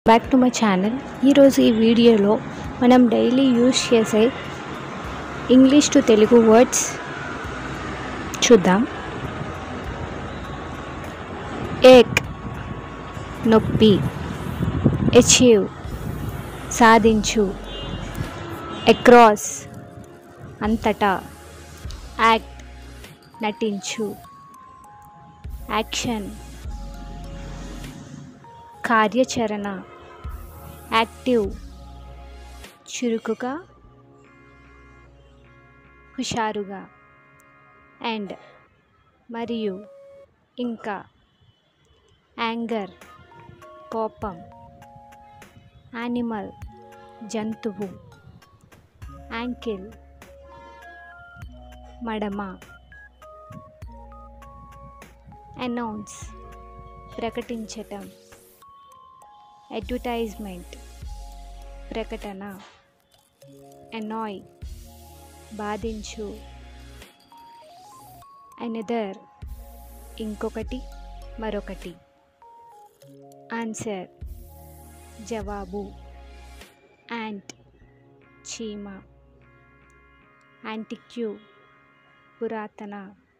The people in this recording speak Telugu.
బ్యాక్ టు మై ఛానల్ ఈరోజు ఈ వీడియోలో మనం డైలీ యూస్ చేసే ఇంగ్లీష్ టు తెలుగు వర్డ్స్ చూద్దాం ఏక్ నొప్పి అచీవ్ సాధించు అక్రాస్ అంతటా యాక్ట్ నటించు యాక్షన్ కార్యాచరణ యాక్టివ్ చురుకుగా హుషారుగా అండ్ మరియు ఇంకా యాంగర్ కోపం యానిమల్ జంతువు యాంకిల్ మడమ అనౌన్స్ ప్రకటించటం అడ్వర్టైజ్మెంట్ ప్రకటన అనాయ్ బాధించు అనదర్ ఇంకొకటి మరొకటి ఆన్సర్ జవాబు యాంట్ చీమ యాంటిక్యూ పురాతన